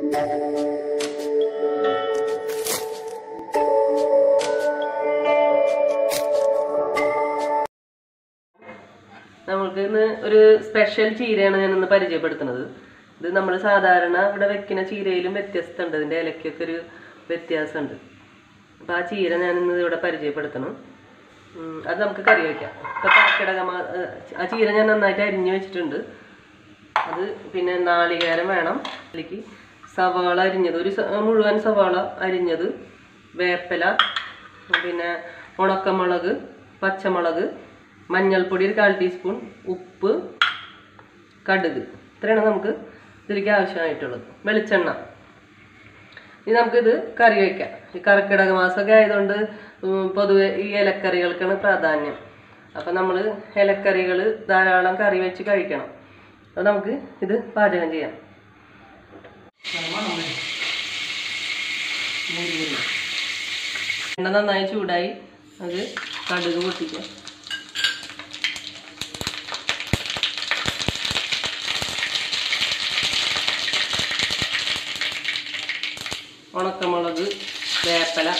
നമുക്ക് ഇന്ന് ഒരു സ്പെഷ്യൽ ചീരയാണ് ഞാൻ ഇന്ന് പരിചയപ്പെടുത്തുന്നത് ഇത് നമ്മൾ സാധാരണ ഇവിടെ വെക്കുന്ന ചീരയിലും വ്യത്യസ്തമുണ്ട് ഇതിൻ്റെ ഇലയ്ക്കൊക്കെ ഒരു വ്യത്യാസമുണ്ട് അപ്പോൾ ആ ചീര ഞാൻ ഇന്ന് ഇവിടെ പരിചയപ്പെടുത്തണം ഉം, അത് നമുക്ക് കറി വയ്ക്കാം ഇപ്പം കർക്കിടക മാ ഏഹ് ആ ചീര ഞാൻ നന്നായിട്ട് അരിഞ്ഞു വെച്ചിട്ടുണ്ട് അത് പിന്നെ നാളികേരം വേണം അതിലേക്ക് സവാള അരിഞ്ഞത് ഒരു സ- മുഴുവൻ സവാള അരിഞ്ഞത് വേപ്പില പിന്നെ ഉണക്കമുളക് പച്ചമുളക് മഞ്ഞൾപ്പൊടി ഒരു കാൽ ടീസ്പൂൺ ഉപ്പ് കടുക് ഇത്രയാണ് നമുക്ക് ഇതിലേക്ക് ആവശ്യമായിട്ടുള്ളത് വെളിച്ചെണ്ണ ഇനി നമുക്കിത് കറി വയ്ക്കാം ഈ കർക്കിടക മാസമൊക്കെ ആയതുകൊണ്ട് ഉം, പൊതുവെ ഈ ഇലക്കറികൾക്കാണ് പ്രാധാന്യം അപ്പം നമ്മൾ ഇലക്കറികൾ ധാരാളം കറി വെച്ച് കഴിക്കണം അപ്പോൾ നമുക്ക് ഇത് പാചകം ചെയ്യാം എണ്ണ നന്നായി ചൂടായി അത് കടുക് പൊട്ടിക്കാം ഉണക്കമുളക് വേപ്പല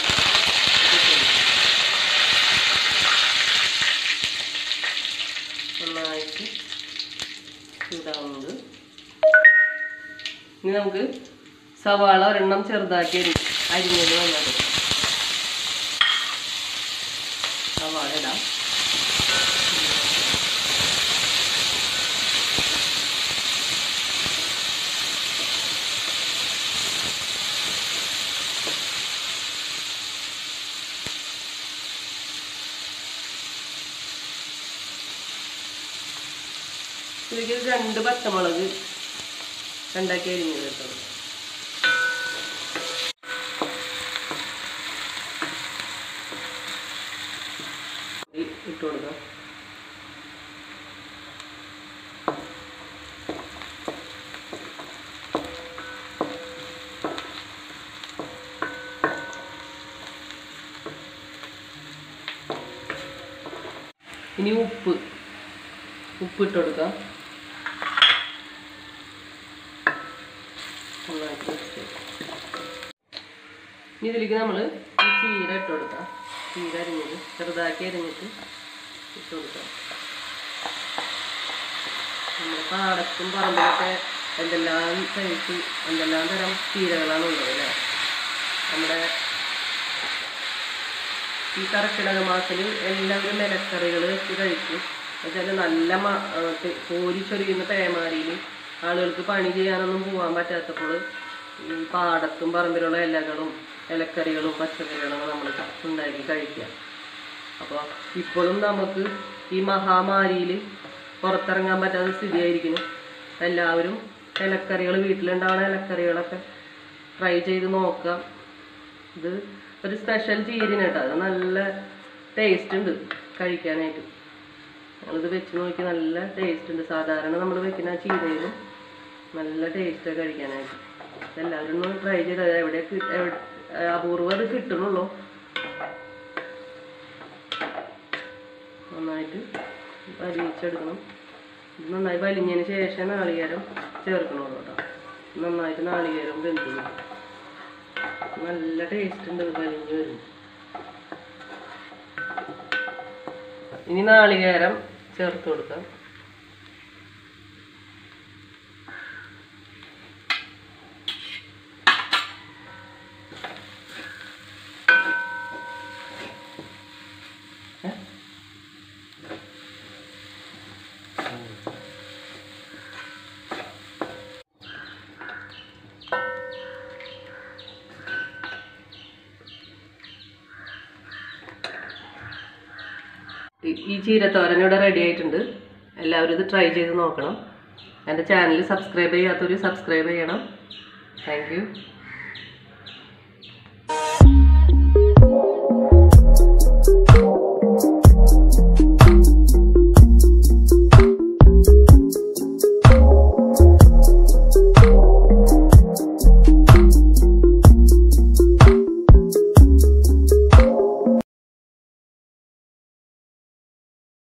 നന്നായിട്ട് ചൂടാവുന്നത് ഇനി നമുക്ക് സവാള ഒരെണ്ണം ചെറുതാക്കി അരി അരിഞ്ഞത് വന്നത് സവാള ഇടാം ഇതിലേക്ക് രണ്ട് പച്ചമുളക് രണ്ടാക്കി അരിഞ്ഞത് കേട്ടോ ഇ- ഇട്ട് കൊടുക്കാം ഇനി ഉപ്പ് ഉപ്പ് ഇട്ട് കൊടുക്കാം നന്നായിട്ട് mix ചെയ്യാം. ഇനി ഇതിലേക്ക് നമ്മൾ ഈ ചീര ഇട്ട് കൊടുക്കാം ചീര അരിഞ്ഞത് ചെറുതാക്കി അരിഞ്ഞിട്ട് ഇട്ട് കൊടുക്കാം നമ്മുടെ പാടത്തും പറമ്പിലൊക്കെ എന്തെല്ലാം കഴിച്ച് എന്തെല്ലാം തരം ചീരകളാണ് ഉള്ളത് അല്ലേ നമ്മുടെ ഈ കർക്കിടക മാസത്തിൽ എല്ലാവരും ഇലക്കറികൾ വെച്ച് കഴിക്കും എന്നുവെച്ചാൽ നല്ല മ- ആ, തെ- കോരിച്ചൊരിയുന്ന പേമാരിയിൽ ആളുകൾക്ക് പണി ചെയ്യാനൊന്നും പോകാൻ പറ്റാത്തപ്പോൾ ഈ പാടത്തും പറമ്പിലുള്ള ഇലകളും ഇലക്കറികളും പച്ചക്കറികളും നമ്മൾ ഉണ്ടാക്കി കഴിക്കുക അപ്പോൾ ഇപ്പോഴും നമുക്ക് ഈ മഹാമാരിയിൽ പുറത്തിറങ്ങാൻ പറ്റാത്ത സ്ഥിതിയായിരിക്കുന്നു എല്ലാവരും ഇലക്കറികൾ വീട്ടിലുണ്ടാവുന്ന ഇലക്കറികളൊക്കെ ട്രൈ ചെയ്ത് നോക്കാം ഇത് ഒരു സ്പെഷ്യൽ ചീരിന് കേട്ടോ അത് നല്ല ടേസ്റ്റ് ഉണ്ട് കഴിക്കാനായിട്ട് ഞങ്ങളിത് വെച്ച് നോക്കി നല്ല ടേസ്റ്റ് ഉണ്ട് സാധാരണ നമ്മൾ വെക്കുന്ന ആ ചീരയിലും നല്ല ടേസ്റ്റ് കഴിക്കാനായിട്ട് എല്ലാവരും ഒന്ന് ട്രൈ ചെയ്ത് എവിടെ കി- എവിടെ അപൂർവം അത് കിട്ടണുള്ളൂ നന്നായിട്ട് വലിച്ചെടുക്കണം ഇത് നന്നായി വലിഞ്ഞതിന് ശേഷം നാളികേരം ചേർക്കണുള്ളൂ കേട്ടോ നന്നായിട്ട് നാളികേരം വെന്ത് കിട്ടും നല്ല ടേസ്റ്റ് ഉണ്ട് ഇത് വലിഞ്ഞ് വരും ഇനി നാളികേരം ചേർത്ത് കൊടുക്കാം ഏ? ഈ- ഈ ചീരത്തോരൻ ഇവിടെ റെഡി ആയിട്ടുണ്ട് എല്ലാവരും ഇത് ട്രൈ ചെയ്ത് നോക്കണം എൻ്റെ ചാനൽ സബ്സ്ക്രൈബ് ചെയ്യാത്തവർ സബ്സ്ക്രൈബ് ചെയ്യണം താങ്ക് യു